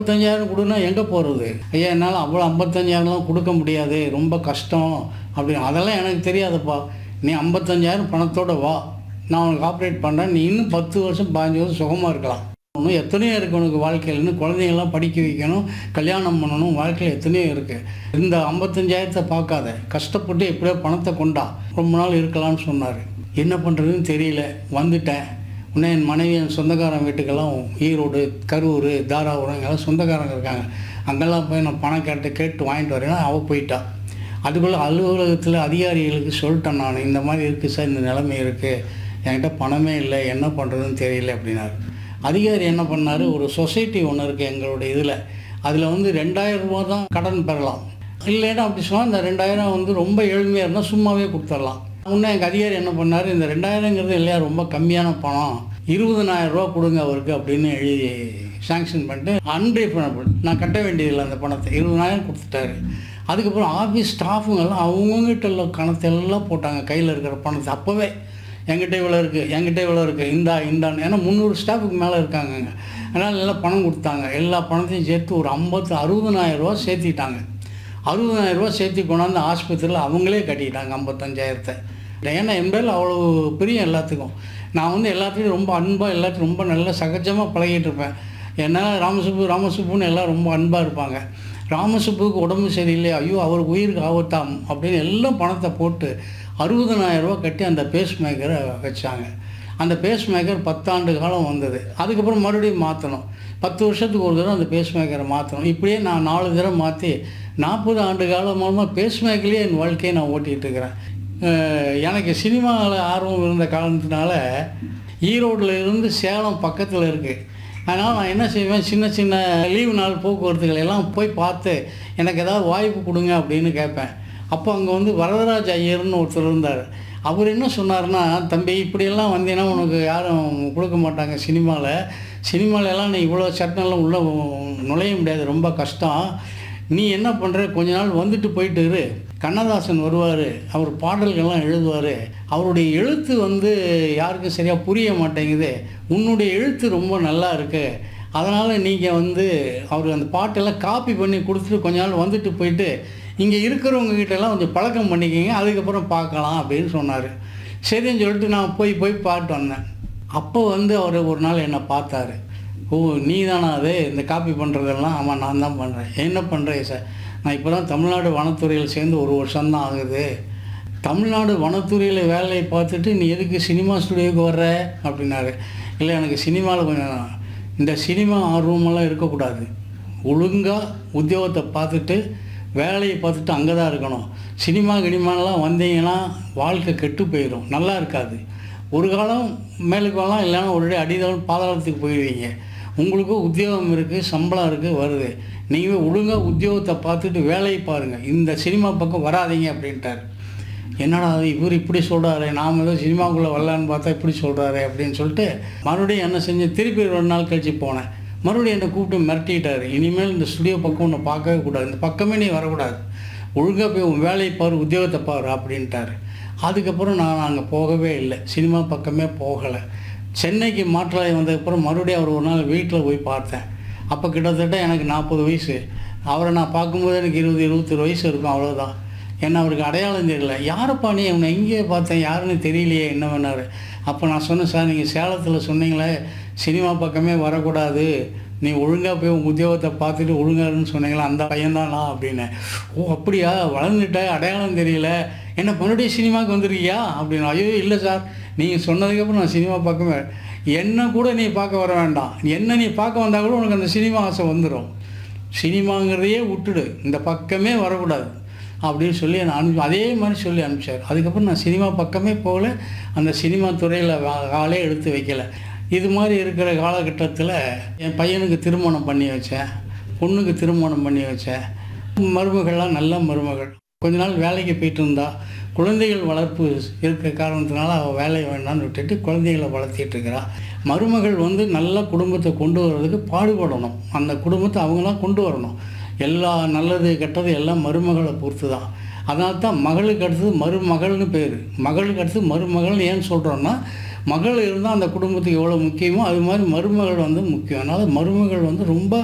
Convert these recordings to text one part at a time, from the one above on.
ஐம்பத்தஞ்சாயிரம் கொடுன்னா எங்கே போகிறது ஐயா என்னால் அவ்வளோ ஐம்பத்தஞ்சாயிரம்லாம் கொடுக்க முடியாது ரொம்ப கஷ்டம் அப்படின்னு அதெல்லாம் எனக்கு தெரியாதுப்பா நீ ஐம்பத்தஞ்சாயிரம் பணத்தோட வா நான் உனக்கு ஆப்ரேட் பண்ணுறேன் நீ இன்னும் பத்து வருஷம் பதினஞ்சு வருஷம் சுகமாக இருக்கலாம் இன்னும் எத்தனையோ இருக்குது உனக்கு வாழ்க்கையில் இன்னும் குழந்தைங்கள்லாம் படிக்க வைக்கணும் கல்யாணம் பண்ணணும் வாழ்க்கையில் எத்தனையோ இருக்குது இந்த ஐம்பத்தஞ்சாயிரத்தை பார்க்காத கஷ்டப்பட்டு எப்படியோ பணத்தை கொண்டா ரொம்ப நாள் இருக்கலாம்னு சொன்னார் என்ன பண்ணுறதுன்னு தெரியல வந்துட்டேன் உடனே என் மனைவி என் சொந்தக்காரன் வீட்டுக்கெல்லாம் ஈரோடு கரூர் தாராபுரம் இங்கெல்லாம் சொந்தக்காரங்க இருக்காங்க அங்கெல்லாம் போய் நான் பணம் கேட்டு கேட்டு வாங்கிட்டு வரேன்னா அவள் போயிட்டா அதுக்குள்ளே அலுவலகத்தில் அதிகாரிகளுக்கு சொல்லிட்டேன் நான் இந்த மாதிரி இருக்குது சார் இந்த நிலைமை இருக்குது என்கிட்ட பணமே இல்லை என்ன பண்ணுறதுன்னு தெரியல அப்படின்னாரு அதிகாரி என்ன பண்ணார் ஒரு சொசைட்டி ஒன்று இருக்குது எங்களுடைய இதில் அதில் வந்து ரெண்டாயிரம் ரூபா தான் கடன் பெறலாம் இல்லைன்னா அப்படி சொன்னால் இந்த ரெண்டாயிரம் வந்து ரொம்ப ஏழ்மையாக இருந்தால் சும்மாவே கொடுத்துடலாம் முன்னே எங்கள் அதிகாரி என்ன பண்ணார் இந்த ரெண்டாயிரங்கிறது இல்லையா ரொம்ப கம்மியான பணம் இருபதனாயிரம் ரூபா கொடுங்க அவருக்கு அப்படின்னு எழுதி சாங்ஷன் பண்ணிட்டு அன்ரீஃபண்டபிள் நான் கட்ட வேண்டியதில்லை அந்த பணத்தை இருபதனாயிரம் கொடுத்துட்டாரு அதுக்கப்புறம் ஆஃபீஸ் ஸ்டாஃபுங்கெல்லாம் அவங்ககிட்ட உள்ள கணத்தை எல்லாம் போட்டாங்க கையில் இருக்கிற பணத்தை அப்போவே என்கிட்ட இவ்வளோ இருக்குது என்கிட்ட இவ்வளோ இருக்குது இந்தா இந்தான்னு ஏன்னா முந்நூறு ஸ்டாஃபுக்கு மேலே இருக்காங்கங்க அதனால் எல்லாம் பணம் கொடுத்தாங்க எல்லா பணத்தையும் சேர்த்து ஒரு ஐம்பத்து அறுபதனாயிரம் ரூபா சேர்த்திட்டாங்க அறுபதாயிரம் ரூபா சேர்த்து கொண்டாந்து ஆஸ்பத்திரியில் அவங்களே கட்டிக்கிட்டாங்க ஐம்பத்தஞ்சாயிரத்தை ஏன்னா என் பேரில் அவ்வளோ பிரியம் எல்லாத்துக்கும் நான் வந்து எல்லாத்துக்கும் ரொம்ப அன்பாக எல்லாத்தையும் ரொம்ப நல்லா சகஜமாக பழகிட்டு இருப்பேன் என்னால் ராமசுப்பு ராமசுப்புன்னு எல்லாம் ரொம்ப அன்பாக இருப்பாங்க ராமசுப்புக்கு உடம்பு சரியில்லை ஐயோ அவருக்கு உயிருக்கு ஆபத்தாம் அப்படின்னு எல்லாம் பணத்தை போட்டு அறுபதனாயிரம் ரூபா கட்டி அந்த பேஸ் மேக்கரை வச்சாங்க அந்த பேஸ் மேக்கர் பத்தாண்டு காலம் வந்தது அதுக்கப்புறம் மறுபடியும் மாற்றணும் பத்து வருஷத்துக்கு ஒரு தடவை அந்த பேஸ் மேக்கரை மாற்றணும் இப்படியே நான் நாலு தடவை மாற்றி நாற்பது ஆண்டு காலமாக பேஸ் மேக்கர்லேயே என் வாழ்க்கையை நான் ஓட்டிகிட்டு இருக்கிறேன் அஹ் எனக்கு சினிமாவில் ஆர்வம் இருந்த காரணத்தினால ஈரோட்டில் இருந்து சேலம் பக்கத்தில் இருக்குது அதனால் நான் என்ன செய்வேன் சின்ன சின்ன லீவு நாள் போக்குவரத்துகளை எல்லாம் போய் பார்த்து எனக்கு ஏதாவது வாய்ப்பு கொடுங்க அப்படின்னு கேட்பேன் அப்போ அங்கே வந்து வரதராஜ் ஐயர்னு ஒருத்தர் இருந்தார் அவர் என்ன சொன்னார்னா தம்பி இப்படியெல்லாம் வந்தீங்கன்னா உனக்கு யாரும் கொடுக்க மாட்டாங்க சினிமாவில் சினிமால எல்லாம் நீ இவ்வளோ சட்டம்லாம் உள்ளே நுழைய முடியாது ரொம்ப கஷ்டம் நீ என்ன பண்ணுற கொஞ்ச நாள் வந்துட்டு போயிட்டு இரு கண்ணதாசன் வருவார் அவர் பாடல்கள்லாம் எழுதுவார் அவருடைய எழுத்து வந்து யாருக்கும் சரியாக புரிய மாட்டேங்குது உன்னுடைய எழுத்து ரொம்ப நல்லா இருக்கு அதனால் நீங்கள் வந்து அவர் அந்த பாட்டெல்லாம் காப்பி பண்ணி கொடுத்துட்டு கொஞ்ச நாள் வந்துட்டு போயிட்டு இங்கே இருக்கிறவங்க கிட்டலாம் கொஞ்சம் பழக்கம் பண்ணிக்கிங்க அதுக்கப்புறம் பார்க்கலாம் அப்படின்னு சொன்னார் சரின்னு சொல்லிட்டு நான் போய் போய் பாட்டு வந்தேன் அப்போ வந்து அவர் ஒரு நாள் என்னை பார்த்தாரு ஓ நீ தானா அது இந்த காப்பி பண்ணுறதெல்லாம் ஆமாம் நான் தான் பண்ணுறேன் என்ன பண்ணுறேன் சார் நான் இப்போ தான் தமிழ்நாடு வனத்துறையில் சேர்ந்து ஒரு வருஷம்தான் ஆகுது தமிழ்நாடு வனத்துறையில் வேலையை பார்த்துட்டு நீ எதுக்கு சினிமா ஸ்டுடியோவுக்கு வர்ற அப்படின்னாரு இல்லை எனக்கு சினிமாவில் கொஞ்சம் இந்த சினிமா ஆர்வமெல்லாம் இருக்கக்கூடாது ஒழுங்காக உத்தியோகத்தை பார்த்துட்டு வேலையை பார்த்துட்டு அங்கே தான் இருக்கணும் சினிமா கினிமாலாம் வந்தீங்கன்னா வாழ்க்கை கெட்டு போயிடும் நல்லா இருக்காது ஒரு காலம் மேலுக்கு வரலாம் இல்லைன்னா ஒரு அடிதான் பாதாளத்துக்கு போயிடுவீங்க உங்களுக்கு உத்தியோகம் இருக்குது சம்பளம் இருக்குது வருது நீங்கள் ஒழுங்காக உத்தியோகத்தை பார்த்துட்டு வேலையை பாருங்கள் இந்த சினிமா பக்கம் வராதீங்க அப்படின்ட்டார் என்னடா அது இவர் இப்படி சொல்கிறாரு நாம் ஏதோ சினிமாவுக்குள்ளே வரலான்னு பார்த்தா இப்படி சொல்கிறாரு அப்படின்னு சொல்லிட்டு மறுபடியும் என்ன செஞ்சேன் திருப்பி ஒரு நாள் கழிச்சு போனேன் மறுபடியும் என்னை கூப்பிட்டு மிரட்டிட்டார் இனிமேல் இந்த ஸ்டுடியோ பக்கம் உன்னை பார்க்கவே கூடாது இந்த பக்கமே நீ வரக்கூடாது ஒழுங்காக போய் உன் வேலையை பாரு உத்தியோகத்தை பாரு அப்படின்ட்டாரு அதுக்கப்புறம் நான் அங்கே போகவே இல்லை சினிமா பக்கமே போகலை சென்னைக்கு மாற்றலாய் வந்ததுக்கப்புறம் மறுபடியும் அவர் ஒரு நாள் வீட்டில் போய் பார்த்தேன் அப்போ கிட்டத்தட்ட எனக்கு நாற்பது வயசு அவரை நான் பார்க்கும்போது எனக்கு இருபது இருபத்தொரு வயசு இருக்கும் அவ்வளோதான் என்ன அவருக்கு அடையாளம் தெரியல யாரப்பா நீ உன்னை எங்கேயே பார்த்தேன் யாருன்னு தெரியலையே என்ன பண்ணார் அப்போ நான் சொன்னேன் சார் நீங்கள் சேலத்தில் சொன்னீங்களே சினிமா பக்கமே வரக்கூடாது நீ ஒழுங்காக போய் உன் உத்தியோகத்தை பார்த்துட்டு ஒழுங்காருன்னு சொன்னீங்களா அந்த பையன்தான் நான் அப்படின்னு ஓ அப்படியா வளர்ந்துட்ட அடையாளம் தெரியல என்ன மறுபடியும் சினிமாவுக்கு வந்திருக்கியா அப்படின்னு ஐயோ இல்லை சார் நீங்கள் சொன்னதுக்கப்புறம் நான் சினிமா பார்க்கவே என்ன கூட நீ பார்க்க வர வேண்டாம் என்ன நீ பார்க்க வந்தால் கூட உனக்கு அந்த சினிமா ஆசை வந்துடும் சினிமாங்கிறதையே விட்டுடு இந்த பக்கமே வரக்கூடாது அப்படின்னு சொல்லி நான் அனுப்பி அதே மாதிரி சொல்லி அனுப்பிச்சார் அதுக்கப்புறம் நான் சினிமா பக்கமே போகல அந்த சினிமா துறையில் காலே எடுத்து வைக்கல இது மாதிரி இருக்கிற காலகட்டத்தில் என் பையனுக்கு திருமணம் பண்ணி வச்சேன் பொண்ணுக்கு திருமணம் பண்ணி வச்சேன் மருமகள்லாம் நல்ல மருமகள் கொஞ்ச நாள் வேலைக்கு போயிட்டு இருந்தா குழந்தைகள் வளர்ப்பு இருக்கிற காரணத்தினால அவள் வேலையை வேண்டாம்னு விட்டுட்டு குழந்தைகளை வளர்த்திட்டு இருக்கிறா மருமகள் வந்து நல்ல குடும்பத்தை கொண்டு வர்றதுக்கு பாடுபடணும் அந்த குடும்பத்தை அவங்க தான் கொண்டு வரணும் எல்லா நல்லது கெட்டது எல்லாம் மருமகளை பொறுத்து தான் அதனால தான் மகளுக்கு அடுத்தது மருமகள்னு பேர் மகளுக்கு அடுத்து மருமகள்னு ஏன் சொல்கிறோன்னா மகள் இருந்தால் அந்த குடும்பத்துக்கு எவ்வளோ முக்கியமோ அது மாதிரி மருமகள் வந்து முக்கியம் அதனால் மருமகள் வந்து ரொம்ப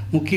முக்கிய